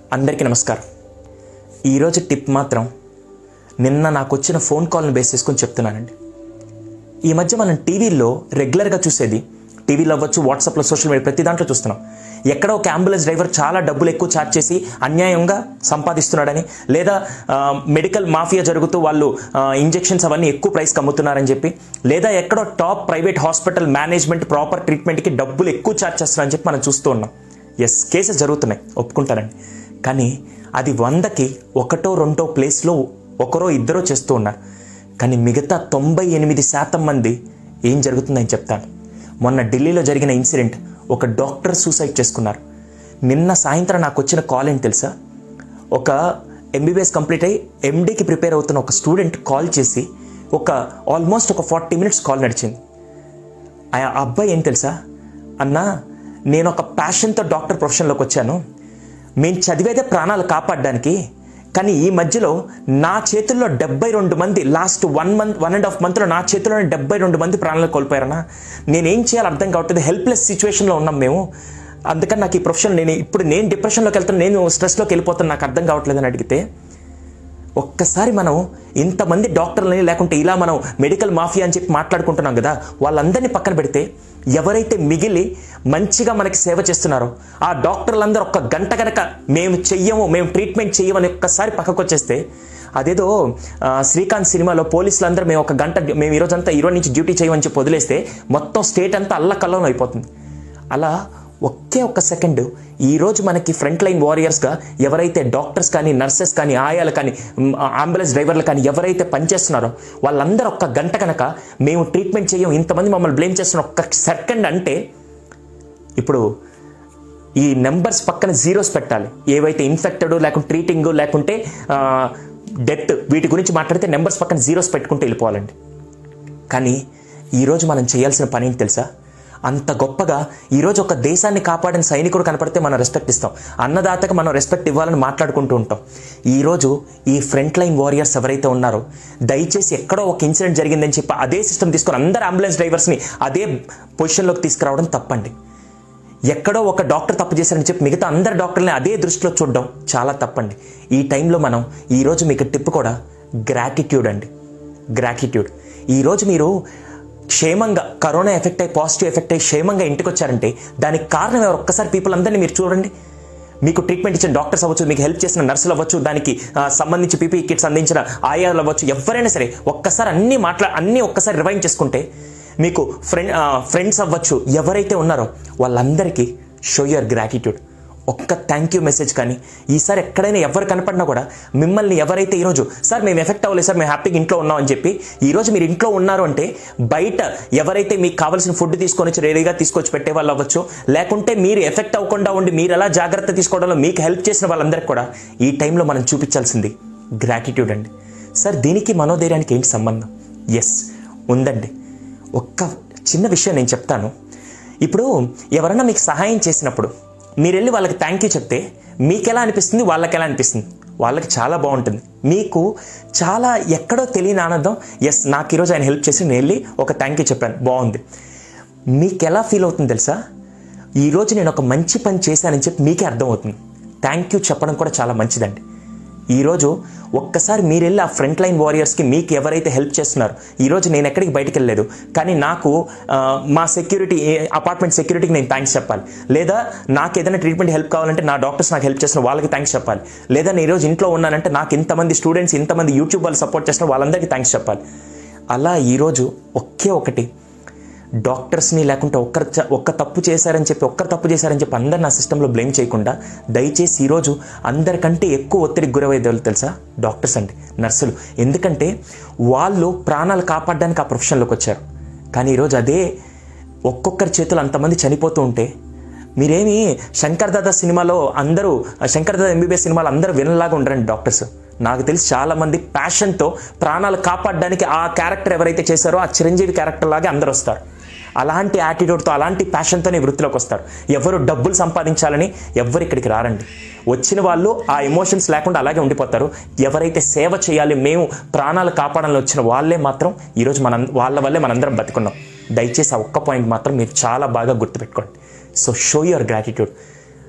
అందరికీ నమస్కారం ఈరోజు టిప్ మాత్రం నిన్న నాకు వచ్చిన ఫోన్ కాల్ని బేస్ చేసుకొని చెప్తున్నానండి ఈ మధ్య మనం టీవీల్లో రెగ్యులర్గా చూసేది టీవీలో అవ్వచ్చు వాట్సాప్లో సోషల్ మీడియా ప్రతి దాంట్లో చూస్తున్నాం ఎక్కడో ఒక అంబులెన్స్ డ్రైవర్ చాలా డబ్బులు ఎక్కువ ఛార్జ్ చేసి అన్యాయంగా సంపాదిస్తున్నాడని లేదా ఆ, మెడికల్ మాఫియా జరుగుతూ వాళ్ళు ఆ, ఇంజెక్షన్స్ అవన్నీ ఎక్కువ ప్రైస్కి అమ్ముతున్నారని చెప్పి లేదా ఎక్కడో top private hospital management proper ట్రీట్మెంట్కి డబ్బులు ఎక్కువ ఛార్జ్ చేస్తున్నారని చెప్పి మనం చూస్తూ ఉన్నాం ఎస్ కేసెస్ జరుగుతున్నాయి ఒప్పుకుంటారండి కానీ అది వందకి ఒకటో రెండో ప్లేస్లో ఒకరో ఇద్దరో చేస్తూ ఉన్నారు కానీ మిగతా తొంభై ఎనిమిది శాతం మంది ఏం జరుగుతుందని చెప్తాను మొన్న ఢిల్లీలో జరిగిన ఇన్సిడెంట్ ఒక డాక్టర్ సూసైడ్ చేసుకున్నారు నిన్న సాయంత్రం నాకు వచ్చిన కాల్ ఏంటి తెలుసా ఒక ఎంబీబీఎస్ కంప్లీట్ అయ్యి ఎండీకి ప్రిపేర్ అవుతున్న ఒక స్టూడెంట్ కాల్ చేసి ఒక ఆల్మోస్ట్ ఒక ఫార్టీ మినిట్స్ కాల్ నడిచింది ఆ ఆ అబ్బాయి ఏం తెలుసా అన్నా నేను ఒక ప్యాషన్తో డాక్టర్ ప్రొఫెషన్లోకి వచ్చాను మేము చదివేదే ప్రాణాలు కాపాడడానికి కానీ ఈ మధ్యలో నా చేతుల్లో డెబ్బై రెండు మంది last one month one and half మంత్లో నా చేతిలోనే డెబ్బై రెండు మంది ప్రాణాలు కోల్పోయారన్నా నేనేం చేయాలి అర్థం కావట్లేదు హెల్ప్లెస్ సిచ్యువేషన్లో ఉన్నాం మేము అందుకని నాకు ఈ ప్రొఫెషన్ నేను ఇప్పుడు నేను డిప్రెషన్లోకి వెళ్తాను నేను స్ట్రెస్లోకి వెళ్ళిపోతాను నాకు అర్థం కావట్లేదు అని అడిగితే ఒక్కసారి మనం ఇంతమంది డాక్టర్లని లేకుంటే ఇలా మనం మెడికల్ మాఫియా అని చెప్పి మాట్లాడుకుంటున్నాం కదా వాళ్ళందరినీ పక్కన పెడితే ఎవరైతే మిగిలి మంచిగా మనకి సేవ చేస్తున్నారో ఆ డాక్టర్లందరూ ఒక్క గంట గనక మేము చెయ్యము మేము ట్రీట్మెంట్ చెయ్యమని ఒక్కసారి పక్కకు వచ్చేస్తే అదేదో ఆ, శ్రీకాంత్ సినిమాలో పోలీసులందరూ మేము ఒక గంట మేము ఈరోజంతా ఈరోజు నుంచి డ్యూటీ చేయమని చెప్పి వదిలేస్తే మొత్తం స్టేట్ అంతా అల్లకల్లం అయిపోతుంది అలా ఒకే ఒక్క సెకండ్ ఈరోజు మనకి ఫ్రంట్ లైన్ వారియర్స్గా ఎవరైతే డాక్టర్స్ కానీ నర్సెస్ కానీ ఆయాలు కానీ మ్, అంబులెన్స్ డ్రైవర్లు కానీ ఎవరైతే పనిచేస్తున్నారో వాళ్ళందరూ ఒక్క గంట కనుక మేము ట్రీట్మెంట్ చేయం ఇంతమంది మమ్మల్ని బ్లేమ్ చేస్తున్న ఒక్క సెకండ్ అంటే ఇప్పుడు ఈ నెంబర్స్ పక్కన జీరోస్ పెట్టాలి ఏవైతే ఇన్ఫెక్టెడ్ లేకుంటే ట్రీటింగ్ లేకుంటే డెత్ వీటి గురించి మాట్లాడితే నెంబర్స్ పక్కన జీరోస్ పెట్టుకుంటూ వెళ్ళిపోవాలండి కానీ ఈరోజు మనం చేయాల్సిన పని ఏంటి తెలుసా అంత గొప్పగా ఈరోజు ఒక దేశాన్ని కాపాడిన సైనికుడు కనపడితే మనం రెస్పెక్ట్ ఇస్తాం అన్నదాతకు మనం రెస్పెక్ట్ ఇవ్వాలని మాట్లాడుకుంటూ ఉంటాం ఈరోజు ఈ ఫ్రంట్ లైన్ వారియర్స్ ఎవరైతే ఉన్నారో దయచేసి ఎక్కడో ఒక ఇన్సిడెంట్ జరిగిందని చెప్పి అదే సిస్టమ్ తీసుకొని అందరు అంబులెన్స్ డ్రైవర్స్ని అదే పొజిషన్లోకి తీసుకురావడం తప్పండి ఎక్కడో ఒక డాక్టర్ తప్పు చేశారని చెప్పి మిగతా అందరు డాక్టర్ని అదే దృష్టిలో చూడడం చాలా తప్పండి ఈ టైంలో మనం ఈరోజు మీకు టిప్ కూడా గ్రాటిట్యూడ్ అండి గ్రాటిట్యూడ్ ఈరోజు మీరు క్షేమంగా కరోనా ఎఫెక్ట్ అయ్యి పాజిటివ్ ఎఫెక్ట్ అయ్యి క్షేమంగా ఇంటికి వచ్చారంటే దానికి కారణం ఎవరు ఒక్కసారి పీపుల్ అందరినీ మీరు చూడండి మీకు ట్రీట్మెంట్ ఇచ్చిన డాక్టర్స్ అవ్వచ్చు మీకు హెల్ప్ చేసిన నర్సులు అవ్వచ్చు దానికి ఆ, సంబంధించి పీపీ కిట్స్ అందించిన ఆయాలు అవ్వచ్చు ఎవరైనా సరే ఒక్కసారి అన్ని మాట్లా అన్నీ ఒక్కసారి రివైండ్ చేసుకుంటే మీకు ఫ్రెండ్ ఫ్రెండ్స్ అవ్వచ్చు ఎవరైతే ఉన్నారో వాళ్ళందరికీ షో యువర్ గ్రాటిట్యూడ్ ఒక్క థ్యాంక్ యూ మెసేజ్ కానీ ఈసారి ఎక్కడైనా ఎవరు కనపడినా కూడా మిమ్మల్ని ఎవరైతే ఈరోజు సార్ మేము ఎఫెక్ట్ అవ్వలేదు సార్ మేము హ్యాపీగా ఇంట్లో ఉన్నాం అని చెప్పి ఈరోజు మీరు ఇంట్లో ఉన్నారు అంటే బయట ఎవరైతే మీకు కావాల్సిన ఫుడ్ తీసుకొని వచ్చి రెడీగా తీసుకొచ్చి పెట్టే వాళ్ళు అవ్వచ్చు లేకుంటే మీరు ఎఫెక్ట్ అవ్వకుండా ఉండి మీరు ఎలా జాగ్రత్త తీసుకోవడంలో మీకు హెల్ప్ చేసిన వాళ్ళందరికీ కూడా ఈ టైంలో మనం చూపించాల్సింది గ్రాటిట్యూడ్ అండి సార్ దీనికి మనోధైర్యానికి ఏంటి సంబంధం ఎస్ ఉందండి ఒక్క చిన్న విషయం నేను చెప్తాను ఇప్పుడు ఎవరైనా మీకు సహాయం చేసినప్పుడు మీరు వెళ్ళి వాళ్ళకి థ్యాంక్ యూ చెప్తే మీకు ఎలా అనిపిస్తుంది వాళ్ళకి ఎలా అనిపిస్తుంది వాళ్ళకి చాలా బాగుంటుంది మీకు చాలా ఎక్కడో తెలియని ఆనందం ఎస్ నాకు ఈరోజు ఆయన హెల్ప్ చేసి నేను వెళ్ళి ఒక థ్యాంక్ యూ చెప్పాను బాగుంది మీకు ఎలా ఫీల్ అవుతుంది తెలుసా ఈరోజు నేను ఒక మంచి పని చేశానని చెప్పి మీకే అర్థమవుతుంది థ్యాంక్ యూ చెప్పడం కూడా చాలా మంచిదండి ఈరోజు ఒక్కసారి మీరు వెళ్ళి ఆ ఫ్రంట్ లైన్ వారియర్స్కి మీకు ఎవరైతే హెల్ప్ చేస్తున్నారు ఈరోజు నేను ఎక్కడికి బయటికి వెళ్ళలేదు కానీ నాకు ఆ, మా సెక్యూరిటీ అపార్ట్మెంట్ సెక్యూరిటీకి నేను థ్యాంక్స్ చెప్పాలి లేదా నాకు ఏదైనా ట్రీట్మెంట్ హెల్ప్ కావాలంటే నా డాక్టర్స్ నాకు హెల్ప్ చేస్తున్న వాళ్ళకి థ్యాంక్స్ చెప్పాలి లేదా నేను ఈరోజు ఇంట్లో ఉన్నానంటే నాకు ఇంతమంది స్టూడెంట్స్ ఇంతమంది యూట్యూబ్ వాళ్ళు సపోర్ట్ చేస్తున్న వాళ్ళందరికీ థ్యాంక్స్ చెప్పాలి అలా ఈరోజు ఒకే ఒకటి డాక్టర్స్ని లేకుంటే ఒక్కరు చ- ఒక్క తప్పు చేశారని చెప్పి ఒక్కరు తప్పు చేశారని చెప్పి అందరు నా సిస్టంలో బ్లేమ్ చేయకుండా దయచేసి ఈరోజు అందరికంటే ఎక్కువ ఒత్తిడికి గురయ్యేది ఎవరు తెలుసా డాక్టర్స్ అండి నర్సులు ఎందుకంటే వాళ్ళు ప్రాణాలు కాపాడడానికి ఆ ప్రొఫెషన్లోకి వచ్చారు కానీ ఈరోజు అదే ఒక్కొక్కరి చేతులు అంతమంది చనిపోతూ ఉంటే మీరేమి శంకర్ దాదా సినిమాలో అందరూ శంకర్ దాదా ఎంబీబీఎస్ సినిమాలో అందరూ వినలాగా ఉండరండి డాక్టర్స్ నాకు తెలిసి చాలా మంది ప్యాషన్తో ప్రాణాలు కాపాడడానికి ఆ క్యారెక్టర్ ఎవరైతే చేశారో ఆ చిరంజీవి క్యారెక్టర్ లాగే అందరూ వస్తారు అలాంటి యాటిట్యూడ్తో అలాంటి ప్యాషన్తోనే వృత్తిలోకి వస్తారు ఎవరు డబ్బులు సంపాదించాలని ఎవరు ఇక్కడికి రారండి వచ్చిన వాళ్ళు ఆ ఎమోషన్స్ లేకుండా అలాగే ఉండిపోతారు ఎవరైతే సేవ చేయాలి మేము ప్రాణాలు కాపాడాలని వచ్చిన వాళ్ళే మాత్రం ఈరోజు మన వాళ్ళ వల్లే మనందరం బతుకున్నాం దయచేసి ఆ ఒక్క పాయింట్ మాత్రం మీరు చాలా బాగా గుర్తుపెట్టుకోండి సో షో యువర్ గ్రాటిట్యూడ్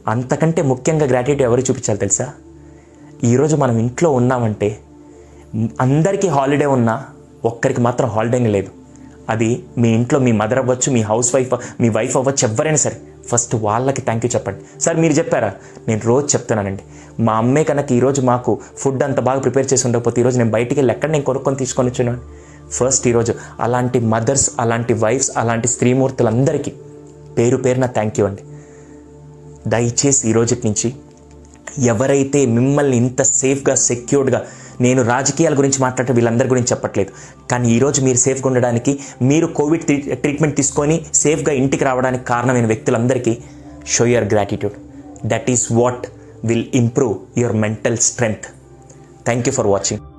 అంతకంటే ముఖ్యంగా గ్రాట్యుటీ ఎవరు చూపించాలి తెలుసా ఈరోజు మనం ఇంట్లో ఉన్నామంటే అందరికీ హాలిడే ఉన్నా ఒక్కరికి మాత్రం హాలిడేనే లేదు అది మీ ఇంట్లో మీ మదర్ అవ్వచ్చు మీ హౌస్ వైఫ్ మీ వైఫ్ అవ్వచ్చు ఎవరైనా సరే ఫస్ట్ వాళ్ళకి థ్యాంక్ యూ చెప్పండి సార్ మీరు చెప్పారా నేను రోజు చెప్తున్నానండి మా అమ్మే కనుక ఈరోజు మాకు ఫుడ్ అంత బాగా ప్రిపేర్ చేసి ఉండకపోతే ఈరోజు నేను బయటికి వెళ్ళి ఎక్కడ నేను కొనుక్కొని తీసుకొని వచ్చాను ఫస్ట్ ఈరోజు అలాంటి మదర్స్ అలాంటి వైఫ్స్ అలాంటి స్త్రీమూర్తులందరికీ పేరు పేరున థ్యాంక్ యూ అండి దయచేసి ఈ రోజు నుంచి ఎవరైతే మిమ్మల్ని ఇంత సేఫ్గా సెక్యూర్డ్గా నేను రాజకీయాల గురించి మాట్లాడటం వీళ్ళందరి గురించి చెప్పట్లేదు కానీ ఈరోజు మీరు సేఫ్గా ఉండడానికి మీరు కోవిడ్ ట్రీ- ట్రీట్మెంట్ తీసుకొని సేఫ్గా ఇంటికి రావడానికి కారణమైన వ్యక్తులందరికీ show your gratitude that is what will improve your mental strength thank you for watching